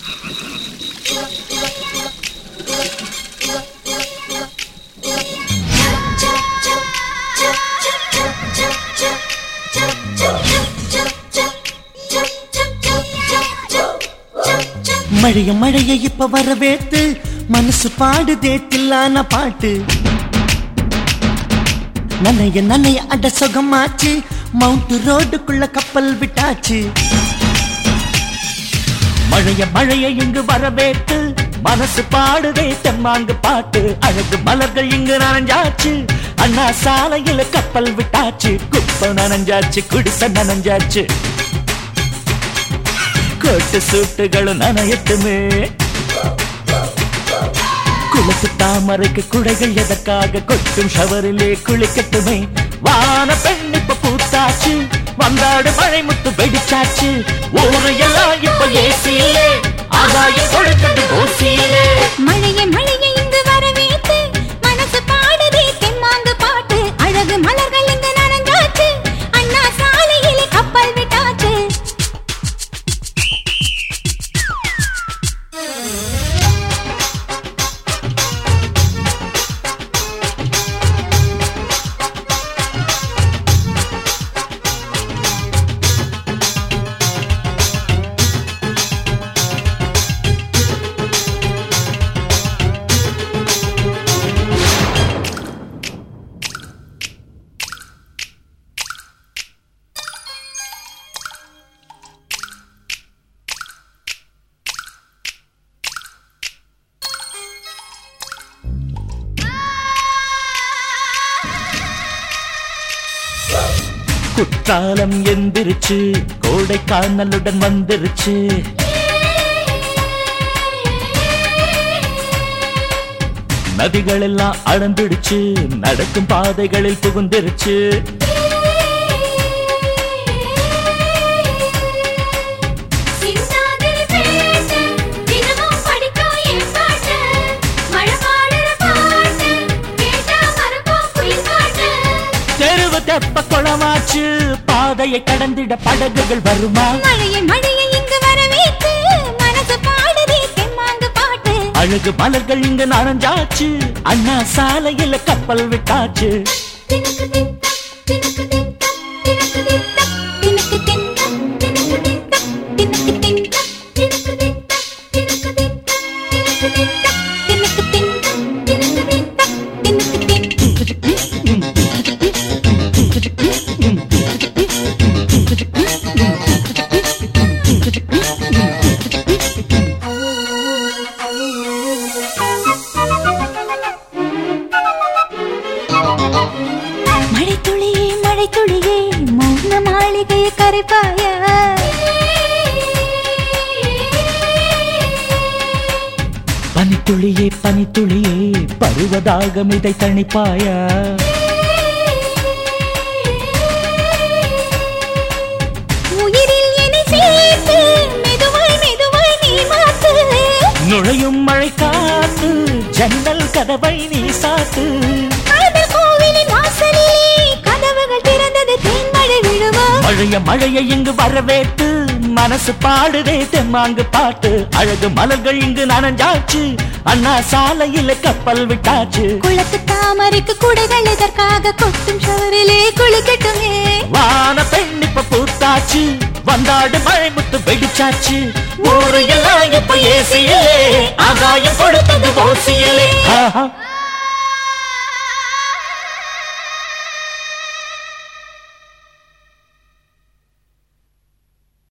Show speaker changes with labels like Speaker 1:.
Speaker 1: மழைய மழைய இப்ப வரவேத்து மனசு பாடுதே தில்லான பாட்டு நனைய நனைய அட சுகமாச்சு மவுண்ட் ரோடுக்குள்ள கப்பல் விட்டாச்சு மழைய மழைய இங்கு வரவேத்து மனசு பாடுதே தெம்மாங்கு பாட்டு அழகு மலர்கள் இங்கு நனைஞ்சாச்சு அண்ணா சாலையில கப்பல் விட்டாச்சு குப்பை நனைஞ்சாச்சு குடிசை நனைஞ்சாச்சு கோட்டு சூட்டுகளும் நனையட்டுமே குளத்து தாமரைக்கு குடைகள் எதற்காக கொட்டும் ஷவரிலே குளிக்கட்டுமே வான பெண் இப்ப பூத்தாச்சு வந்தாடு மழை முத்து வெடிச்சாச்சு ஊரையெல்லாம் இப்ப ஏசியிலே ஆதாயம் கொடுக்கட்டு ஓசியிலே
Speaker 2: மழையே மழையே இங்கு வரவேத்து மனசு பாடுதே தெம்மாங்கு பாட்டு அழகு மலர்கள் இங்கு நனைஞ்சாச்சு அண்ணா சாலையிலே கப்பல் விட்டாச்சு
Speaker 1: குற்றாலம் எந்திருச்சு கோடை காணலுடன் வந்துருச்சு நதிகள் எல்லாம் அளந்துடுச்சு நடக்கும் பாதைகளில் புகுந்துருச்சு
Speaker 2: சிந்தாதிரி பேட்டு தினமும் படிக்கும் என் பாட்டு மழை பாடுற பாட்டு கேட்டா மறப்போம் குயில் பாட்டு
Speaker 1: தெருவு தெப்ப குளமாச்சு பாதையை கடந்திட படகுகள் வருமா
Speaker 2: மழையே மழையே இங்கு வரவேத்து மனசு பாடுதே தெம்மாங்கு பாட்டு
Speaker 1: அழகு மலர்கள் இங்கு நனைஞ்சாச்சு அண்ணா சாலையில கப்பல் விட்டாச்சு
Speaker 2: தினக்கு தின்தா தினக்கு தின்தா தினக்கு தின்தா தினக்கு தின்தா தினக்கு தின்தா தினக்கு தின்தா தினக்கு தின்தா தினக்கு தின்தா தினக்கு தின்தா தினக்கு தின்தா தினக்கு தின்தா தினக்கு தின்தா மழை துளியே மழை துளியே மௌன மாளிகையை கரைப்பாயா
Speaker 1: பனித்துளியே பனித்துளியே பருவதாகம் இதை தணிப்பாயா
Speaker 2: உயிரில் என்னை சேர்த்து மெதுவாய் மெதுவாய் நீ மாத்து
Speaker 1: நுழையும் மழை காத்து ஜன்னல் கதவை நீ சாத்து
Speaker 2: காதல் கோவிலின் வாசலிலே கதவுகள் திறந்தது தேன்மழை விழுமா
Speaker 1: மழைய மழைய இங்கு வரவேற்று மனசு பாடுதே தெம்மாங்கு பாட்டு அழகு மலர்கள் இங்கு நனைஞ்சாச்சு அண்ணா சாலையில கப்பல் விட்டாச்சு
Speaker 2: குளத்து தாமரைக்கு குடைகள் எதற்காக கொட்டும் ஷவரிலே குளிக்கட்டுமே
Speaker 1: வான பெண் இப்ப பூத்தாச்சு வந்தாடு மழை முத்து வெடிச்சாச்சு ஊரு எல்லாம் இப்ப ஏசியிலே ஆகாயம் கொடுத்தது ஓசியிலே ஆஹா